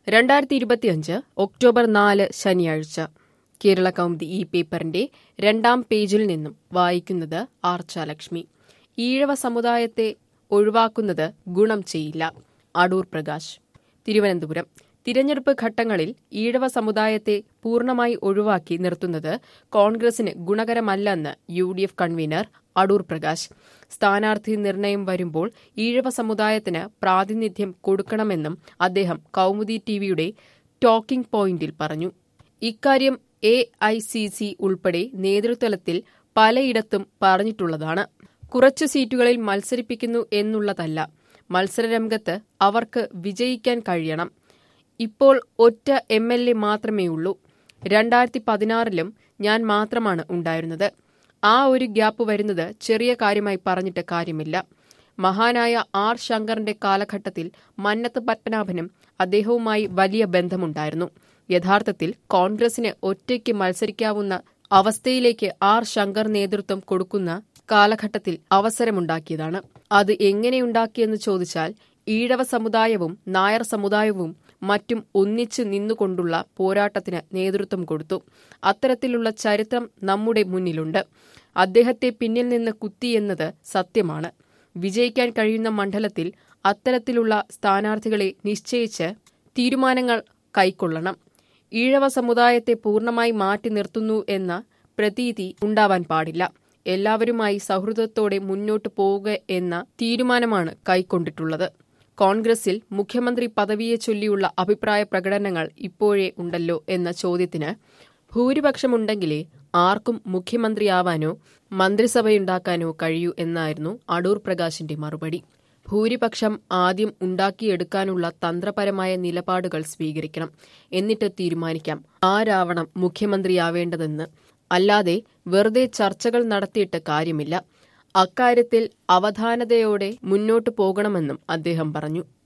രണ്ടായിരത്തി ഇരുപത്തിയഞ്ച് ഒക്ടോബർ നാല് ശനിയാഴ്ച കേരള കൗമുദി ഈ പേപ്പറിന്റെ രണ്ടാം പേജിൽ നിന്നും വായിക്കുന്നത് ആർച്ചാലക്ഷ്മി ഈഴവ സമുദായത്തെ ഒഴിവാക്കുന്നത് ഗുണം ചെയ്യില്ല അടൂർ പ്രകാശ് തിരുവനന്തപുരം തിരഞ്ഞെടുപ്പ് ഘട്ടങ്ങളിൽ ഈഴവ സമുദായത്തെ പൂർണ്ണമായി ഒഴിവാക്കി നിർത്തുന്നത് കോൺഗ്രസിന് ഗുണകരമല്ലെന്ന് U D F convener Adoor Prakash സ്ഥാനാർത്ഥി നിർണയം വരുമ്പോൾ ഈഴവ സമുദായത്തിന് പ്രാതിനിധ്യം കൊടുക്കണമെന്നും അദ്ദേഹം കൗമുദി ടിവിയുടെ ടോക്കിംഗ് പോയിന്റിൽ പറഞ്ഞു ഇക്കാര്യം എ ഐ സി സി ഉൾപ്പെടെ നേതൃതലത്തിൽ പലയിടത്തും പറഞ്ഞിട്ടുള്ളതാണ് കുറച്ചു സീറ്റുകളിൽ മത്സരിപ്പിക്കുന്നു എന്നുള്ളതല്ല മത്സരരംഗത്ത് അവർക്ക് വിജയിക്കാൻ കഴിയണം ഇപ്പോൾ ഒറ്റ എം എൽ എ മാത്രമേ ഉള്ളൂ രണ്ടായിരത്തി പതിനാറിലും ഞാൻ മാത്രമാണ് ഉണ്ടായിരുന്നത് ആ ഒരു ഗ്യാപ്പ് വരുന്നത് ചെറിയ കാര്യമായി പറഞ്ഞിട്ട് കാര്യമില്ല മഹാനായ ആർ ശങ്കറിന്റെ കാലഘട്ടത്തിൽ മന്നത്ത് പത്മനാഭനും അദ്ദേഹവുമായി വലിയ ബന്ധമുണ്ടായിരുന്നു യഥാർത്ഥത്തിൽ കോൺഗ്രസിന് ഒറ്റയ്ക്ക് മത്സരിക്കാവുന്ന അവസ്ഥയിലേക്ക് ആർ ശങ്കർ നേതൃത്വം കൊടുക്കുന്ന കാലഘട്ടത്തിൽ അവസരമുണ്ടാക്കിയതാണ് അത് എങ്ങനെയുണ്ടാക്കിയെന്ന് ചോദിച്ചാൽ ഈഴവ സമുദായവും നായർ സമുദായവും മറ്റും ഒന്നിച്ചു നിന്നുകൊണ്ടുള്ള പോരാട്ടത്തിന് നേതൃത്വം കൊടുത്തു അത്തരത്തിലുള്ള ചരിത്രം നമ്മുടെ മുന്നിലുണ്ട് അദ്ദേഹത്തെ പിന്നിൽ നിന്ന് കുത്തിയെന്നത് സത്യമാണ് വിജയിക്കാൻ കഴിയുന്ന മണ്ഡലത്തിൽ അത്തരത്തിലുള്ള സ്ഥാനാർത്ഥികളെ നിശ്ചയിച്ച് തീരുമാനങ്ങൾ കൈക്കൊള്ളണം ഈഴവ സമുദായത്തെ പൂർണ്ണമായി മാറ്റി നിർത്തുന്നു എന്ന പ്രതീതി ഉണ്ടാവാൻ പാടില്ല എല്ലാവരുമായി സൗഹൃദത്തോടെ മുന്നോട്ടു പോവുക എന്ന തീരുമാനമാണ് കൈക്കൊണ്ടിട്ടുള്ളത് കോൺഗ്രസിൽ മുഖ്യമന്ത്രി പദവിയെ ചൊല്ലിയുള്ള അഭിപ്രായ പ്രകടനങ്ങൾ ഇപ്പോഴേ ഉണ്ടല്ലോ എന്ന ചോദ്യത്തിന് ഭൂരിപക്ഷമുണ്ടെങ്കിലേ ആർക്കും മുഖ്യമന്ത്രിയാവാനോ മന്ത്രിസഭയുണ്ടാക്കാനോ കഴിയൂ എന്നായിരുന്നു അടൂർ പ്രകാശിന്റെ മറുപടി ഭൂരിപക്ഷം ആദ്യം ഉണ്ടാക്കിയെടുക്കാനുള്ള തന്ത്രപരമായ നിലപാടുകൾ സ്വീകരിക്കണം എന്നിട്ട് തീരുമാനിക്കാം ആരാവണം മുഖ്യമന്ത്രിയാവേണ്ടതെന്ന് അല്ലാതെ വെറുതെ ചർച്ചകൾ നടത്തിയിട്ട് കാര്യമില്ല അക്കാര്യത്തിൽ അവധാനതയോടെ മുന്നോട്ടു പോകണമെന്നും അദ്ദേഹം പറഞ്ഞു